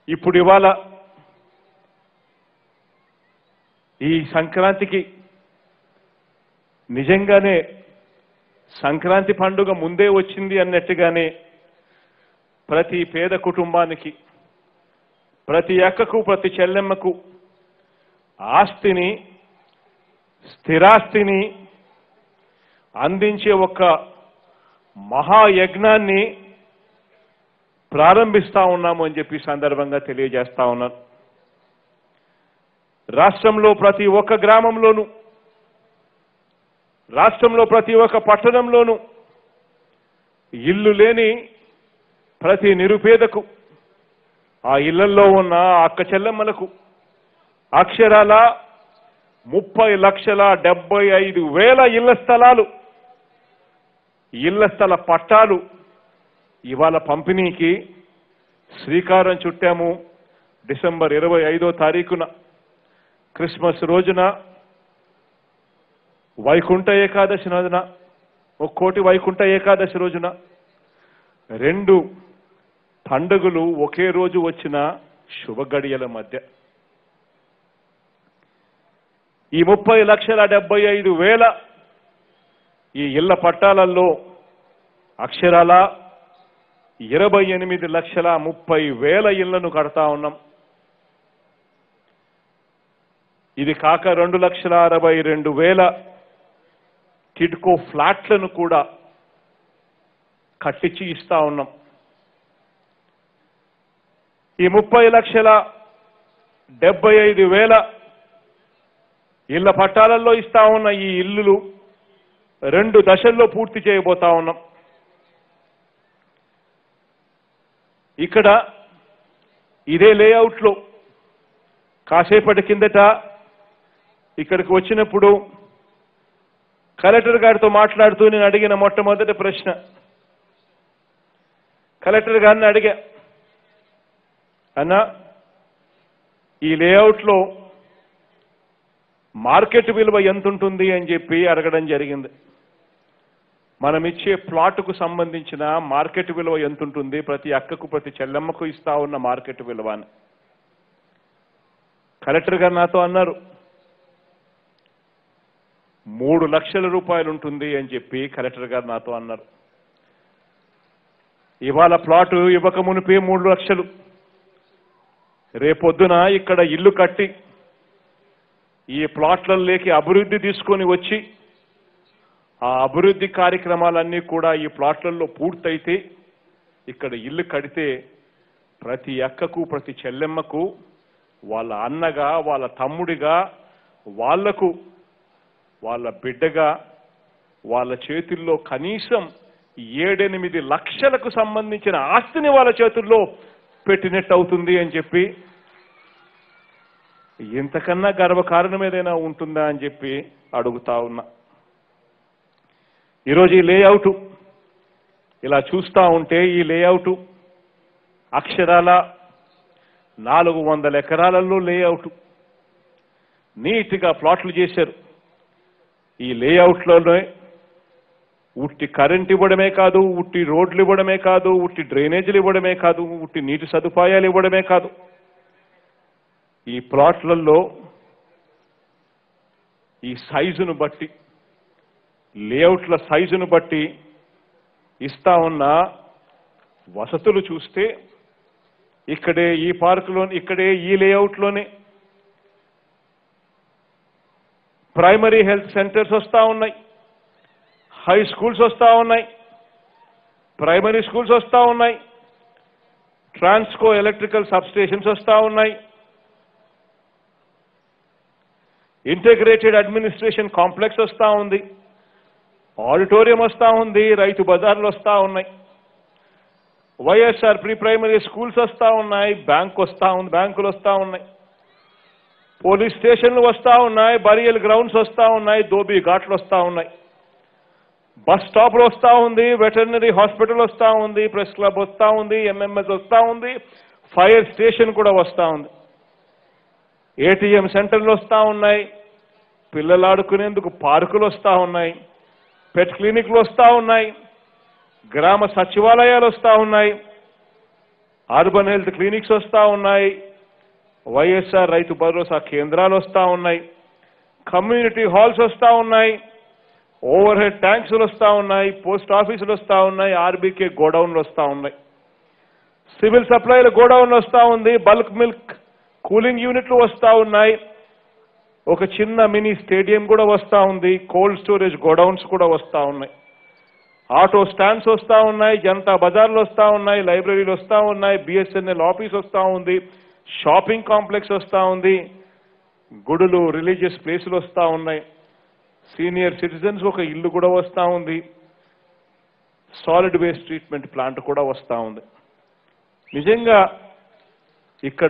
ఇప్పుడు ఇవాళ ఈ సంక్రాంతికి నిజంగానే సంక్రాంతి పండుగ ముందే వచ్చింది అన్నట్టుగానే ప్రతి పేద కుటుంబానికి ప్రతి అక్కకు ప్రతి చెల్లెమ్మకు ఆస్తిని స్థిరాస్తిని అందించే ఒక మహాయజ్ఞాన్ని ప్రారంభిస్తా ఉన్నాము అని చెప్పి ఈ సందర్భంగా తెలియజేస్తా ఉన్నాను రాష్ట్రంలో ప్రతి ఒక్క గ్రామంలోనూ రాష్ట్రంలో ప్రతి ఒక్క పట్టణంలోనూ ఇల్లు లేని ప్రతి నిరుపేదకు ఆ ఇళ్లలో ఉన్న అక్క చెల్లెమ్మలకు అక్షరాల ముప్పై లక్షల డెబ్బై ఐదు వేల ఇళ్ల స్థలాలు ఇళ్ల స్థల పట్టాలు ఇవాళ పంపిణీకి శ్రీకారం చుట్టాము డిసెంబర్ ఇరవై ఐదో తారీఖున క్రిస్మస్ రోజున వైకుంఠ ఏకాదశి రోజున ఒక్కోటి వైకుంఠ ఏకాదశి రోజున రెండు పండుగలు ఒకే రోజు వచ్చిన శుభ గడియల మధ్య ఈ ముప్పై లక్షల డెబ్బై ఐదు వేల ఈ ఇళ్ల పట్టాలలో అక్షరాల ఇరవై ఎనిమిది లక్షల ముప్పై వేల ఇళ్లను కడతా ఉన్నాం ఇది కాక రెండు లక్షల అరవై రెండు వేల టిడ్కో ఫ్లాట్లను కూడా కట్టించి ఇస్తా ఉన్నాం ఈ ముప్పై లక్షల డెబ్బై ఐదు వేల ఇళ్ల పట్టాలలో ఇస్తా ఉన్న ఈ ఇల్లులు రెండు దశల్లో పూర్తి చేయబోతా ఉన్నాం ఇక్కడ ఇదే లేఅవుట్లో కాసేపటి కిందట ఇక్కడికి వచ్చినప్పుడు కలెక్టర్ గారితో మాట్లాడుతూ నేను అడిగిన మొట్టమొదటి ప్రశ్న కలెక్టర్ గారిని అడిగా అన్నా ఈ లేఅవుట్లో మార్కెట్ విలువ ఎంత ఉంటుంది అని చెప్పి అడగడం జరిగింది మనం ఇచ్చే ప్లాట్కు సంబంధించిన మార్కెట్ విలువ ఎంత ఉంటుంది ప్రతి అక్కకు ప్రతి చెల్లెమ్మకు ఇస్తా ఉన్న మార్కెట్ విలువ అని కలెక్టర్ గారు నాతో అన్నారు మూడు లక్షల రూపాయలు ఉంటుంది అని చెప్పి కలెక్టర్ గారు నాతో అన్నారు ఇవాళ ప్లాట్ ఇవ్వక మునిపే మూడు లక్షలు రేపొద్దున ఇక్కడ ఇల్లు కట్టి ఈ ప్లాట్లలోకి అభివృద్ధి తీసుకొని వచ్చి ఆ అభివృద్ధి కార్యక్రమాలన్నీ కూడా ఈ ప్లాట్లలో పూర్తయితే ఇక్కడ ఇల్లు కడితే ప్రతి అక్కకు ప్రతి చెల్లెమ్మకు వాళ్ళ అన్నగా వాళ్ళ తమ్ముడిగా వాళ్లకు వాళ్ళ బిడ్డగా వాళ్ళ చేతుల్లో కనీసం ఏడెనిమిది లక్షలకు సంబంధించిన ఆస్తిని వాళ్ళ చేతుల్లో పెట్టినట్టు అవుతుంది అని చెప్పి ఇంతకన్నా గర్వకారణం ఏదైనా ఉంటుందా అని చెప్పి అడుగుతా ఉన్నా ఈరోజు ఈ లేఅవుట్ ఇలా చూస్తా ఉంటే ఈ లేఅవుట్ అక్షరాల నాలుగు వందల ఎకరాలలో లేఅవుట్ నీట్గా ప్లాట్లు చేశారు ఈ లేఅవుట్లోనే ఉట్టి కరెంట్ ఇవ్వడమే కాదు ఉట్టి రోడ్లు ఇవ్వడమే కాదు ఉట్టి డ్రైనేజీలు ఇవ్వడమే కాదు ఉట్టి నీటి సదుపాయాలు ఇవ్వడమే కాదు ఈ ప్లాట్లలో ఈ సైజును బట్టి లేఅవుట్ల సైజును బట్టి ఇస్తా ఉన్న వసతులు చూస్తే ఇక్కడే ఈ పార్కులో ఇక్కడే ఈ లేఅవుట్లోనే ప్రైమరీ హెల్త్ సెంటర్స్ వస్తా ఉన్నాయి హై స్కూల్స్ వస్తా ఉన్నాయి ప్రైమరీ స్కూల్స్ వస్తా ఉన్నాయి ట్రాన్స్కో ఎలక్ట్రికల్ సబ్ స్టేషన్స్ వస్తా ఉన్నాయి ఇంటిగ్రేటెడ్ అడ్మినిస్ట్రేషన్ కాంప్లెక్స్ వస్తా ఉంది ఆడిటోరియం వస్తా ఉంది రైతు బజార్లు వస్తా ఉన్నాయి వైఎస్ఆర్ ప్రీ ప్రైమరీ స్కూల్స్ వస్తా ఉన్నాయి బ్యాంక్ వస్తా ఉంది బ్యాంకులు వస్తా ఉన్నాయి పోలీస్ స్టేషన్లు వస్తా ఉన్నాయి బరియల్ గ్రౌండ్స్ వస్తా ఉన్నాయి దోబీ ఘాట్లు వస్తా ఉన్నాయి బస్ స్టాప్లు వస్తా ఉంది వెటర్నరీ హాస్పిటల్ వస్తా ఉంది ప్రెస్ క్లబ్ వస్తా ఉంది ఎంఎంఎస్ వస్తా ఉంది ఫైర్ స్టేషన్ కూడా వస్తా ఉంది ఏటీఎం సెంటర్లు వస్తా ఉన్నాయి పిల్లలు ఆడుకునేందుకు పార్కులు వస్తా ఉన్నాయి పెట్ క్లినిక్లు వస్తా ఉన్నాయి గ్రామ సచివాలయాలు వస్తా ఉన్నాయి అర్బన్ హెల్త్ క్లినిక్స్ వస్తా ఉన్నాయి వైఎస్ఆర్ రైతు భరోసా కేంద్రాలు వస్తా ఉన్నాయి కమ్యూనిటీ హాల్స్ వస్తా ఉన్నాయి ఓవర్ హెడ్ ట్యాంక్స్లు వస్తా ఉన్నాయి పోస్ట్ ఆఫీసులు వస్తా ఉన్నాయి ఆర్బీకే గోడౌన్లు వస్తా ఉన్నాయి సివిల్ సప్లైల గోడౌన్ వస్తా ఉంది బల్క్ మిల్క్ కూలింగ్ యూనిట్లు వస్తా ఉన్నాయి ఒక చిన్న మినీ స్టేడియం కూడా వస్తా ఉంది కోల్డ్ స్టోరేజ్ గోడౌన్స్ కూడా వస్తా ఉన్నాయి ఆటో స్టాండ్స్ వస్తా ఉన్నాయి జనతా బజార్లు వస్తా ఉన్నాయి లైబ్రరీలు వస్తా ఉన్నాయి బిఎస్ఎన్ఎల్ ఆఫీస్ వస్తా ఉంది షాపింగ్ కాంప్లెక్స్ వస్తా ఉంది గుడులు రిలీజియస్ ప్లేసులు వస్తా ఉన్నాయి సీనియర్ సిటిజన్స్ ఒక ఇల్లు కూడా వస్తా ఉంది సాలిడ్ వేస్ట్ ట్రీట్మెంట్ ప్లాంట్ కూడా వస్తా ఉంది నిజంగా ఇక్కడ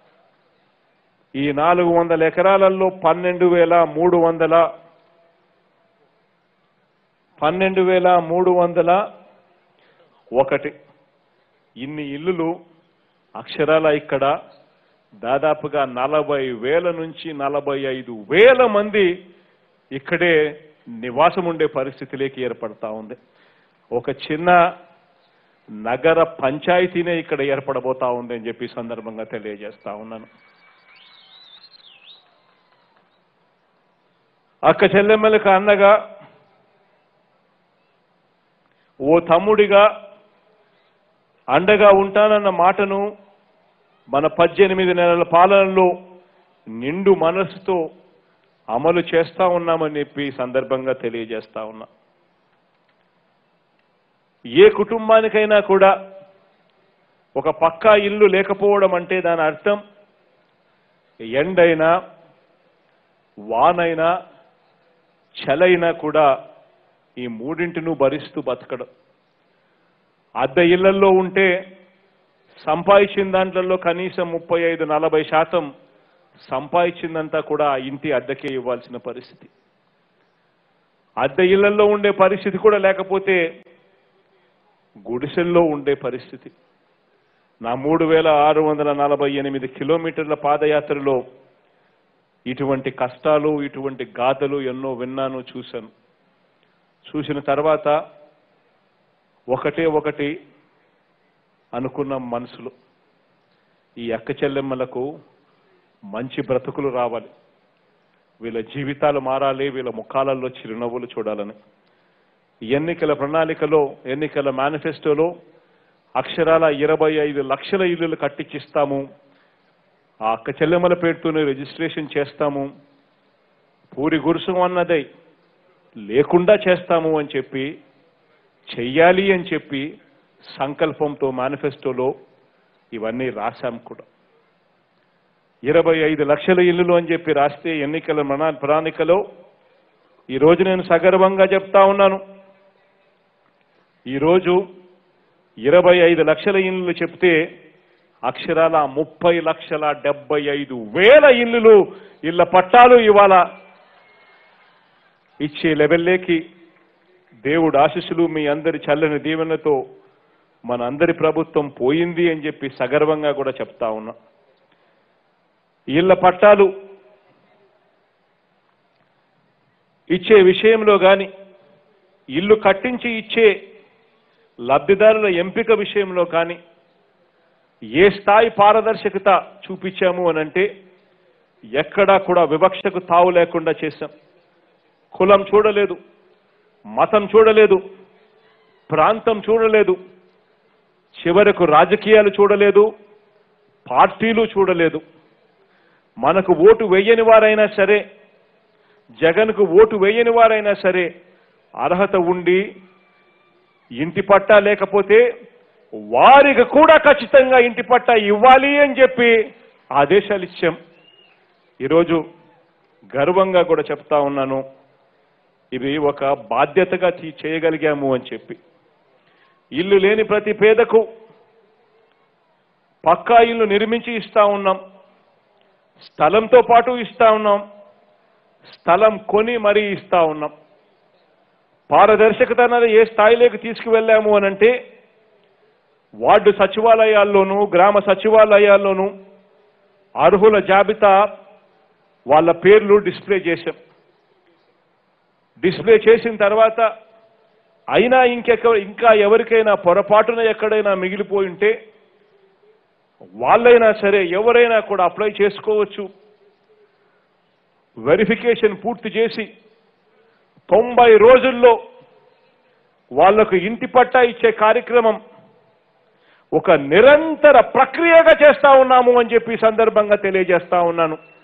ఈ నాలుగు వందల ఎకరాలలో పన్నెండు వేల మూడు వందల పన్నెండు వేల మూడు వందల ఒకటి ఇన్ని ఇల్లులు అక్షరాల ఇక్కడ దాదాపుగా నలభై వేల నుంచి నలభై ఐదు వేల మంది ఇక్కడే నివాసం ఉండే పరిస్థితిలోకి ఏర్పడతా ఉంది ఒక చిన్న నగర పంచాయతీనే ఇక్కడ ఏర్పడబోతా ఉంది అని చెప్పి ఈ సందర్భంగా తెలియజేస్తా ఉన్నాను అక్క చెల్లెమ్మలకు అన్నగా ఓ తమ్ముడిగా అండగా ఉంటానన్న మాటను మన పద్దెనిమిది నెలల పాలనలో నిండు మనసుతో అమలు చేస్తా ఉన్నామని చెప్పి ఈ సందర్భంగా తెలియజేస్తా ఉన్నా ఏ కుటుంబానికైనా కూడా ఒక పక్కా ఇల్లు లేకపోవడం అంటే దాని అర్థం ఎండైనా వానైనా చలైనా కూడా ఈ మూడింటిను భరిస్తూ బతకడం అద్దె ఇళ్లలో ఉంటే సంపాదించిన దాంట్లో కనీసం ముప్పై ఐదు నలభై శాతం సంపాదించిందంతా కూడా ఆ ఇంటి అద్దెకే ఇవ్వాల్సిన పరిస్థితి అద్దె ఇళ్లలో ఉండే పరిస్థితి కూడా లేకపోతే గుడిసెల్లో ఉండే పరిస్థితి నా మూడు వేల ఆరు వందల నలభై ఎనిమిది కిలోమీటర్ల పాదయాత్రలో ఇటువంటి కష్టాలు ఇటువంటి గాథలు ఎన్నో విన్నాను చూశాను చూసిన తర్వాత ఒకటే ఒకటి అనుకున్నాం మనసులో ఈ అక్క చెల్లెమ్మలకు మంచి బ్రతుకులు రావాలి వీళ్ళ జీవితాలు మారాలి వీళ్ళ ముఖాలలో చిరునవ్వులు చూడాలని ఎన్నికల ప్రణాళికలో ఎన్నికల మేనిఫెస్టోలో అక్షరాల ఇరవై ఐదు లక్షల ఇల్లులు కట్టించిస్తాము ఆ అక్క చెల్లెమ్మల పేరుతోనే రిజిస్ట్రేషన్ చేస్తాము పూరి గురుసం అన్నదే లేకుండా చేస్తాము అని చెప్పి చెయ్యాలి అని చెప్పి సంకల్పంతో మేనిఫెస్టోలో ఇవన్నీ రాశాం కూడా ఇరవై ఐదు లక్షల ఇల్లులు అని చెప్పి రాస్తే ఎన్నికల ప్రణా ప్రణాళికలో ఈరోజు నేను సగర్వంగా చెప్తా ఉన్నాను ఈరోజు ఇరవై ఐదు లక్షల ఇల్లులు చెప్తే అక్షరాల ముప్పై లక్షల డెబ్బై ఐదు వేల ఇల్లులు ఇళ్ల పట్టాలు ఇవాళ ఇచ్చే లెవెల్లేకి దేవుడు ఆశీస్సులు మీ అందరి చల్లని దీవెనతో మన అందరి ప్రభుత్వం పోయింది అని చెప్పి సగర్వంగా కూడా చెప్తా ఉన్నా ఇళ్ల పట్టాలు ఇచ్చే విషయంలో గాని ఇల్లు కట్టించి ఇచ్చే లబ్ధిదారుల ఎంపిక విషయంలో కానీ ఏ స్థాయి పారదర్శకత చూపించాము అనంటే ఎక్కడా కూడా వివక్షకు తావు లేకుండా చేశాం కులం చూడలేదు మతం చూడలేదు ప్రాంతం చూడలేదు చివరకు రాజకీయాలు చూడలేదు పార్టీలు చూడలేదు మనకు ఓటు వేయని వారైనా సరే జగన్కు ఓటు వేయని వారైనా సరే అర్హత ఉండి ఇంటి పట్టా లేకపోతే వారికి కూడా ఖచ్చితంగా ఇంటి పట్టా ఇవ్వాలి అని చెప్పి ఆదేశాలు ఇచ్చాం ఈరోజు గర్వంగా కూడా చెప్తా ఉన్నాను ఇది ఒక బాధ్యతగా తీ- చేయగలిగాము అని చెప్పి ఇల్లు లేని ప్రతి పేదకు పక్కా ఇల్లు నిర్మించి ఇస్తా ఉన్నాం స్థలంతో పాటు ఇస్తా ఉన్నాం స్థలం కొని మరీ ఇస్తా ఉన్నాం పారదర్శకత అన్నది ఏ స్థాయిలోకి తీసుకువెళ్ళాము అనంటే వార్డు సచివాలయాల్లోనూ గ్రామ సచివాలయాల్లోనూ అర్హుల జాబితా వాళ్ళ పేర్లు డిస్ప్లే చేశాం డిస్ప్లే చేసిన తర్వాత అయినా ఇంకెక్క ఇంకా ఎవరికైనా పొరపాటున ఎక్కడైనా మిగిలిపోయి ఉంటే వాళ్ళైనా సరే ఎవరైనా కూడా అప్లై చేసుకోవచ్చు వెరిఫికేషన్ పూర్తి చేసి తొంభై రోజుల్లో వాళ్లకు ఇంటి పట్టా ఇచ్చే కార్యక్రమం ఒక నిరంతర ప్రక్రియగా చేస్తా ఉన్నాము అని చెప్పి ఈ సందర్భంగా తెలియజేస్తా ఉన్నాను